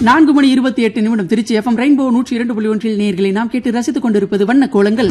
நான்கு மணி இருபத்தி எட்டு நிமிடம் திருச்சி எஃப்எம் ரெயின்போ நூற்றி இரண்டு புள்ளி ஒன்றில் நேர்களை நாம் கேட்டு ரசித்துக் கொண்டிருப்பது வண்ண கோலங்கள்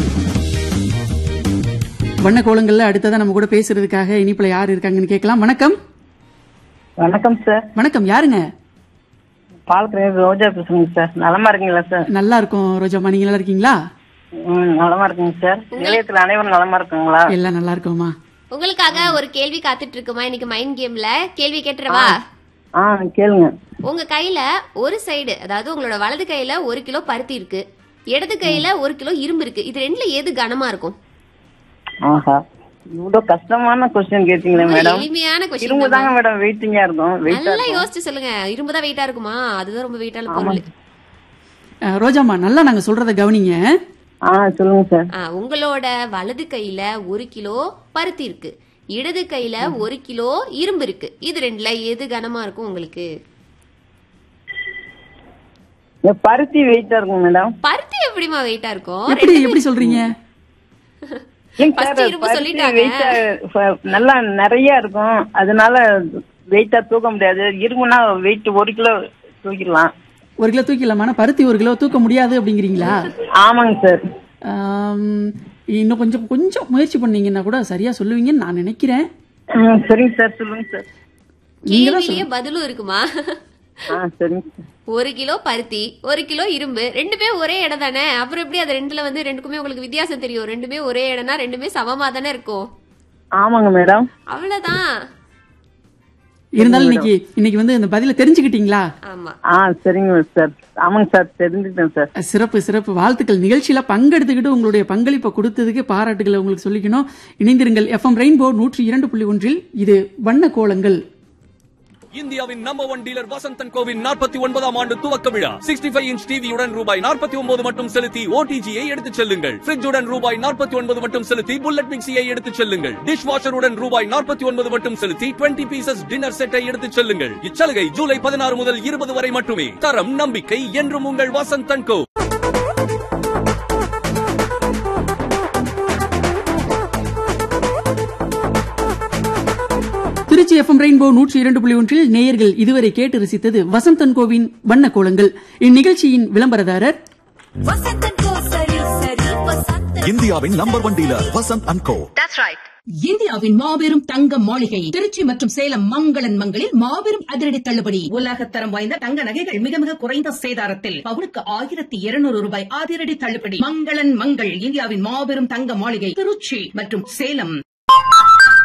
வண்ண கோலங்கள்ல அடுத்ததா நம்ம கூட பேசுறதுக்காக இனிப்புல யார் இருக்காங்கன்னு கேட்கலாம் வணக்கம் வணக்கம் சார் வணக்கம் யாருங்க பாலக்கரையில் ரோஜா பேசுறேங்க சார் நலமா இருக்கீங்களா சார் நல்லா இருக்கும் ரோஜாமா நீங்க நல்லா இருக்கீங்களா ம் நலமா இருக்குங்க சார் நிலையத்தில் அனைவரும் நலமா இருக்குங்களா எல்லாம் நல்லா இருக்கோமா உங்களுக்காக ஒரு கேள்வி காத்துட்டு இருக்குமா இன்னைக்கு மைண்ட் கேம்ல கேள்வி கேட்டுறவா ஆ கேளுங்க உங்க கையில ஒரு சைடு அதாவது உங்களோட வலது கையில ஒரு கிலோ பருத்தி இருக்கு இடது கையில ஒரு கிலோ இரும்பு இருக்கு இது ரெண்டுல எது கனமா இருக்கும் ஆஹா இவ்வளவு கஷ்டமான கொஸ்டின் கேட்டீங்களே மேடம் எளிமையான இரும்பு கொஸ்டின் தாங்க மேடம் வெயிட்டிங்கா இருக்கும் வெயிட்டா நல்லா இருக்கும் யோசிச்சு சொல்லுங்க இரும்பு தான் வெயிட்டா இருக்குமா அதுதான் ரொம்ப வெயிட்டான பொருள் அஹ், ரோஜாமா நல்லா நாங்க சொல்றத கவனிங்க ஆ சொல்லுங்க சார் ஆ, உங்களோட வலது கையில ஒரு கிலோ பருத்தி இருக்கு இடது கையில ஒரு கிலோ இரும்பு இருக்கு இது ரெண்டுல எது கனமா இருக்கும் உங்களுக்கு இந்த பருத்தி வெயிட்டா இருக்கும் மேடம் பருத்தி எப்படிமா வெயிட்டா இருக்கும் எப்படி எப்படி சொல்றீங்க ஏங்க First சார் இரும்பு பருத்தி சொல்லிட்டாங்க. வெயிட்டா ஃப- நல்லா நிறைய இருக்கும் அதனால வெயிட்டா தூக்க முடியாது இரும்புனா வெயிட் ஒரு கிலோ தூக்கிடலாம் ஒரு கிலோ தூக்கிடலாமா ஆனா பருத்தி ஒரு கிலோ தூக்க முடியாது அப்படிங்கிறீங்களா ஆமாங்க சார் ஆம், இன்னும் கொஞ்சம் கொஞ்சம் முயற்சி பண்ணீங்கன்னா கூட சரியா சொல்லுவீங்கன்னு நான் நினைக்கிறேன் ம், சரிங்க சார் சொல்லுங்க சார் நீங்க தான் கேள்வியிலேயே பதிலும் இருக்குமா ஆ சரிங்க சார் ஒரு கிலோ பருத்தி ஒரு கிலோ இரும்பு ரெண்டுமே ஒரே இடம் தானே அப்புறம் எப்படி அது ரெண்டுல வந்து ரெண்டுக்குமே உங்களுக்கு வித்தியாசம் தெரியும் ரெண்டுமே ஒரே இடம்னா ரெண்டுமே சமமா தானே இருக்கும் ஆமாங்க மேடம் அவ்வளவுதான் இருந்தாலும் இன்னைக்கு இன்னைக்கு வந்து இந்த பதில தெரிஞ்சுக்கிட்டீங்களா ஆமா ஆ சரிங்க சார் ஆமாங்க சார் தெரிஞ்சுக்கிட்டேன் சார் சிறப்பு சிறப்பு வாழ்த்துக்கள் நிகழ்ச்சியில பங்கெடுத்துக்கிட்டு உங்களுடைய பங்களிப்பை கொடுத்ததுக்கு பாராட்டுகளை உங்களுக்கு சொல்லிக்கணும் இணைந்திருங்கள் எஃப்எம் ரெயின்போ நூற்றி இரண்டு புள்ளி ஒன்றில் இது வண்ண கோலங்கள் இந்தியாவின் நம்பர் ஒன் டீலர் வசந்தன் கோவின் நாற்பத்தி ஒன்பதாம் ஆண்டு துவக்க விழா சிக்ஸ்டி ஃபைவ் இன்ச் டிவியுடன் ரூபாய் நாற்பத்தி ஒன்பது மட்டும் செலுத்தி ஓடிஜியை எடுத்துச் செல்லுங்கள் ஃபிரிட்ஜுடன் ரூபாய் நாற்பத்தி ஒன்பது மட்டும் செலுத்தி புல்லட் மிக்சியை எடுத்துச் செல்லுங்கள் டிஷ் வாஷருடன் ரூபாய் நாற்பத்தி ஒன்பது மட்டும் செலுத்தி டுவெண்ட்டி பீசஸ் டின்னர் செட்டை எடுத்துச் செல்லுங்கள் இச்சலுகை ஜூலை பதினாறு முதல் இருபது வரை மட்டுமே தரம் நம்பிக்கை என்றும் உங்கள் Vasanthan co Tiruchi FM rainbow நூற்றி இரண்டு புள்ளி ஒன்றில் நேயர்கள் இதுவரை கேட்டு ரசித்தது வசந்தன் கோவின் வண்ண கோலங்கள் இந்நிகழ்ச்சியின் விளம்பரதாரர் வசந்தன் கோ சரி சரி வசந்தன் இந்தியாவின் number one dealer Vasanth and co இந்தியாவின் மாபெரும் தங்க மாளிகை திருச்சி மற்றும் சேலம் மங்களன் மங்களில் மாபெரும் அதிரடி தள்ளுபடி உலகத்தரம் வாய்ந்த தங்க நகைகள் மிக மிக குறைந்த சேதாரத்தில் பவுனுக்கு ஆயிரத்தி இருநூறு ரூபாய் அதிரடி தள்ளுபடி மங்களன் மங்கள் இந்தியாவின் மாபெரும் தங்க மாளிகை திருச்சி மற்றும் சேலம்